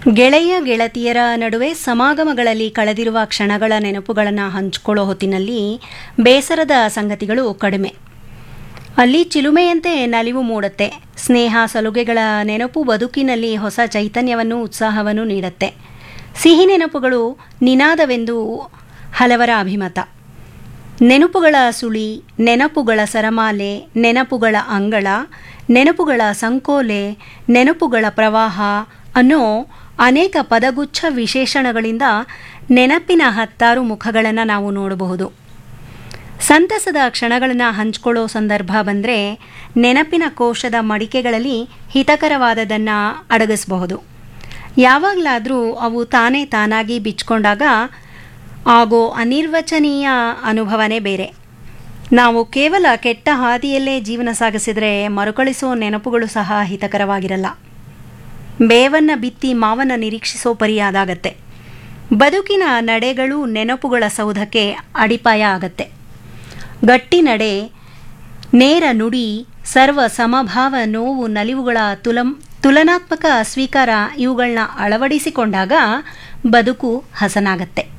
ಗೆಳೆಯ ಗೆಳತಿಯರ ನಡುವೆ ಸಮಾಗಮಗಳಲ್ಲಿ ಕಳೆದಿರುವ ಕ್ಷಣಗಳ ನೆನಪುಗಳನ್ನು ಹಂಚಿಕೊಳ್ಳೋ ಹೊತ್ತಿನಲ್ಲಿ ಬೇಸರದ ಸಂಗತಿಗಳು ಕಡಿಮೆ ಅಲ್ಲಿ ಚಿಲುಮೆಯಂತೆ ನಲಿವು ಮೂಡುತ್ತೆ ಸ್ನೇಹ ಸಲುಗೆಗಳ ನೆನಪು ಬದುಕಿನಲ್ಲಿ ಹೊಸ ಚೈತನ್ಯವನ್ನು ಉತ್ಸಾಹವನ್ನು ನೀಡುತ್ತೆ ಸಿಹಿ ನೆನಪುಗಳು ನಿನಾದವೆಂದು ಹಲವರ ಅಭಿಮತ ನೆನಪುಗಳ ಸುಳಿ ನೆನಪುಗಳ ಸರಮಾಲೆ ನೆನಪುಗಳ ಅಂಗಳ ನೆನಪುಗಳ ಸಂಕೋಲೆ ನೆನಪುಗಳ ಪ್ರವಾಹ ಅನ್ನೋ ಅನೇಕ ಪದಗುಚ್ಛ ವಿಶೇಷಣಗಳಿಂದ ನೆನಪಿನ ಹತ್ತಾರು ಮುಖಗಳನ್ನು ನಾವು ನೋಡಬಹುದು ಸಂತಸದ ಕ್ಷಣಗಳನ್ನು ಹಂಚ್ಕೊಳ್ಳೋ ಸಂದರ್ಭ ಬಂದರೆ ನೆನಪಿನ ಕೋಶದ ಮಡಿಕೆಗಳಲ್ಲಿ ಹಿತಕರವಾದದನ್ನು ಅಡಗಿಸಬಹುದು ಯಾವಾಗಲಾದರೂ ಅವು ತಾನೇ ತಾನಾಗಿ ಬಿಚ್ಕೊಂಡಾಗ ಆಗೋ ಅನಿರ್ವಚನೀಯ ಅನುಭವನೇ ಬೇರೆ ನಾವು ಕೇವಲ ಕೆಟ್ಟ ಹಾದಿಯಲ್ಲೇ ಜೀವನ ಸಾಗಿಸಿದರೆ ಮರುಕಳಿಸೋ ನೆನಪುಗಳು ಸಹ ಹಿತಕರವಾಗಿರಲ್ಲ ಬೇವನ್ನ ಬಿತ್ತಿ ಮಾವನ ನಿರೀಕ್ಷಿಸೋ ಪರಿಯಾದಾಗತ್ತೆ ಬದುಕಿನ ನಡೆಗಳು ನೆನಪುಗಳ ಸೌಧಕ್ಕೆ ಅಡಿಪಾಯ ಆಗತ್ತೆ ಗಟ್ಟಿ ನಡೆ ನೇರ ನುಡಿ ಸರ್ವ ಸಮಭಾವ ನೋವು ನಲಿವುಗಳ ತುಲಂ ತುಲನಾತ್ಮಕ ಸ್ವೀಕಾರ ಇವುಗಳನ್ನ ಅಳವಡಿಸಿಕೊಂಡಾಗ ಬದುಕು ಹಸನಾಗತ್ತೆ